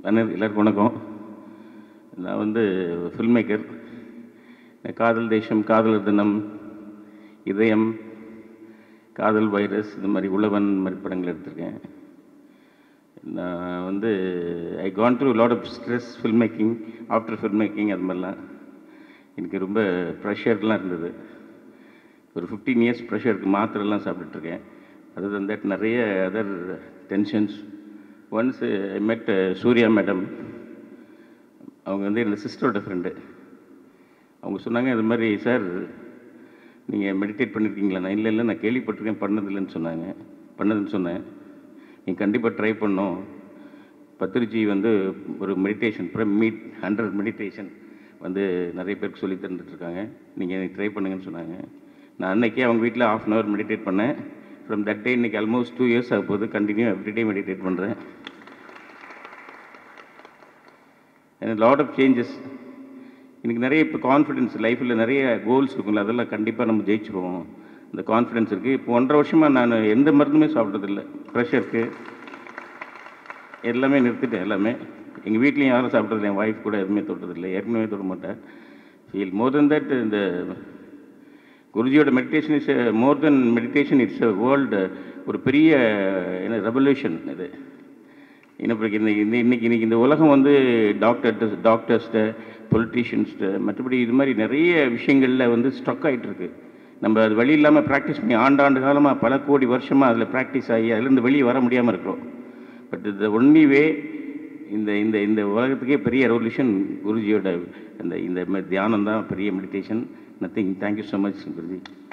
அண்ணன் எல்லாருக்கும் வணக்கம் நான் வந்து ஃபில்ம் மேக்கர் காதல் தேசம் காதலர் தினம் இதயம் காதல் வைரஸ் இந்த மாதிரி உழவன் மாதிரி படங்கள் எடுத்திருக்கேன் நான் வந்து I can through lot of stress film making after film making அது மாதிரிலாம் எனக்கு ரொம்ப ப்ரெஷர்லாம் இருந்தது ஒரு ஃபிஃப்டீன் இயர்ஸ் ப்ரெஷருக்கு மாத்திரைலாம் சாப்பிட்டுட்ருக்கேன் அது தன் தட் நிறைய other tensions once I met Suriya madam அவங்க வந்து என்னோட சிஸ்டரோட ஃப்ரெண்டு அவங்க சொன்னாங்க இது மாதிரி சார் நீங்கள் மெடிடேட் பண்ணியிருக்கீங்களா நான் இல்லை இல்லை நான் கேள்விப்பட்டிருக்கேன் பண்ணதில்லைன்னு சொன்னாங்க பண்ணதுன்னு சொன்னேன் நீங்கள் கண்டிப்பாக ட்ரை பண்ணோம் பத்திரிஜி வந்து ஒரு மெடிடேஷன் மீட் ஹண்ட்ரட் மெடிடேஷன் வந்து நிறைய பேருக்கு சொல்லி தந்துட்டுருக்காங்க நீங்கள் ட்ரை பண்ணுங்கன்னு சொன்னாங்க நான் அன்னைக்கே அவங்க வீட்டில் ஆஃப் அன் ஹவர் மெடிடேட் பண்ணேன் ஃப்ரம் தட் டே இன்னைக்கு ஆல்மோஸ்ட் டூ இயர்ஸ் ஆக போகுது கண்டினியூ எவ்ரிடே மெடிடேட் பண்ணுறேன் எனக்கு லாட் ஆஃப் சேஞ்சஸ் எனக்கு நிறைய இப்போ கான்ஃபிடென்ஸ் லைஃப்பில் நிறைய கோல்ஸ் இருக்குங்களா அதெல்லாம் கண்டிப்பாக நம்ம ஜெயிச்சிருவோம் அந்த கான்ஃபிடென்ஸ் இருக்குது இப்போ ஒன்றரை வருஷமாக நான் எந்த மருந்துமே சாப்பிட்டதில்லை ப்ரெஷருக்கு எல்லாமே நிறுத்திட்டேன் எல்லாமே எங்கள் வீட்லேயும் யாரும் சாப்பிட்டதில்லை என் ஒய்ஃப் கூட எதுவுமே தொட்டதில்லை ஏற்கனவே தொட மாட்டேன் ஃபீல் மோர் தென் தட் இந்த குருஜியோட meditation is more than meditation it's a world ஒரு பெரிய என்ன ரெவல்யூஷன் இது இன்னும் இந்த இந்த இன்னைக்கு இன்னைக்கு இந்த உலகம் வந்து டாக்டர்கிட்ட டாக்டர்ஸ்கிட்ட பொலிட்டீஷியன்ஸ்கிட்ட மற்றபடி இது மாதிரி நிறைய விஷயங்களில் வந்து ஸ்ட்ரக் ஆகிட்டு இருக்கு நம்ம அது வழி இல்லாமல் ப்ராக்டிஸ் பண்ணி ஆண்டாண்டு காலமாக பல கோடி வருஷமாக அதில் ப்ராக்டிஸ் ஆகி அதுலேருந்து வெளியே வர முடியாமல் இருக்கிறோம் பட் த ஒன்லி வே இந்த இந்த இந்த உலகத்துக்கே பெரிய ரெவல்யூஷன் குருஜியோட அந்த இந்த தியானம் தான் பெரிய meditation nothing thank you so much Guruji